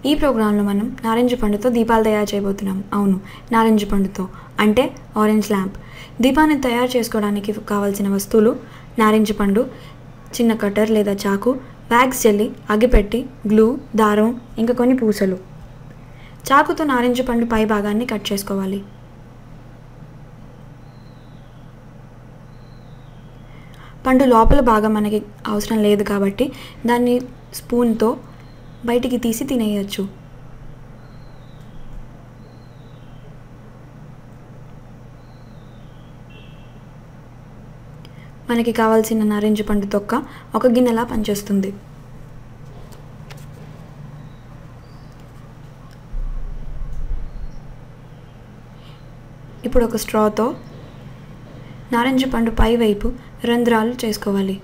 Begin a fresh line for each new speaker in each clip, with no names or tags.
ఈ ప్రోగ్రాంలో మనం నారింజ పండుతో దీపాలు తయారు చేయబోతున్నాం అవును నారింజ పండుతో అంటే ఆరెంజ్ ల్యాంప్ దీపాన్ని తయారు చేసుకోవడానికి కావాల్సిన వస్తువులు నారింజ పండు చిన్న కటర్ లేదా చాకు వ్యాక్స్ జెల్లీ అగ్గిపెట్టి గ్లూ దారం ఇంకా కొన్ని పూసలు చాకుతో నారింజ పండు పై భాగాన్ని కట్ చేసుకోవాలి పండు లోపల భాగం మనకి అవసరం లేదు కాబట్టి దాన్ని స్పూన్తో బయటికి తీసి తినేయచ్చు మనకి కావాల్సిన నారింజ పండు తొక్క ఒక గిన్నెలా పనిచేస్తుంది ఇప్పుడు ఒక స్ట్రాతో నారింజ పండు పై వైపు రంధ్రాలు చేసుకోవాలి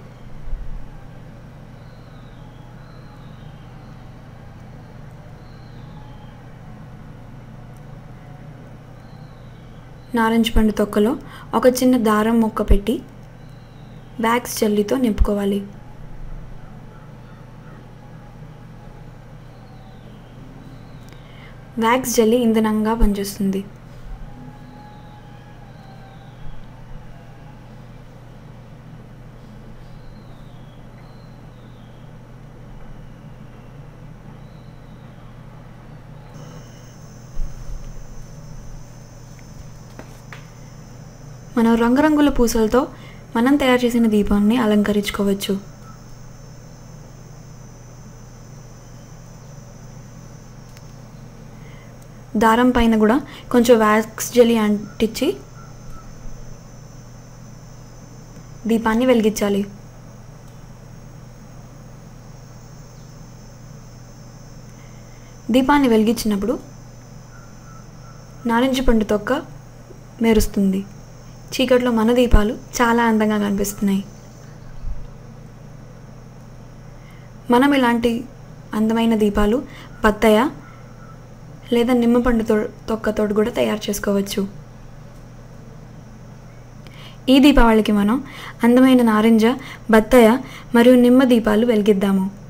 నారింజ పండు తొక్కలో ఒక చిన్న దారం ముక్క పెట్టి వ్యాక్స్ జల్లీతో నింపుకోవాలి వ్యాక్స్ జల్లీ ఇంధనంగా పనిచేస్తుంది మనం రంగురంగుల పూసలతో మనం తయారు చేసిన దీపాన్ని అలంకరించుకోవచ్చు దారం పైన కూడా కొంచెం వ్యాక్స్ జెలీ అంటించి దీపాన్ని వెలిగించాలి దీపాన్ని వెలిగించినప్పుడు నారింజ పండు తొక్క మెరుస్తుంది చీకట్లో మన దీపాలు చాలా అందంగా కనిపిస్తున్నాయి మనం ఇలాంటి అందమైన దీపాలు బత్తయ లేదా నిమ్మపండు తో తొక్కతోటి కూడా తయారు చేసుకోవచ్చు ఈ దీపావళికి మనం అందమైన నారింజ బత్తయ మరియు నిమ్మ దీపాలు వెలిగిద్దాము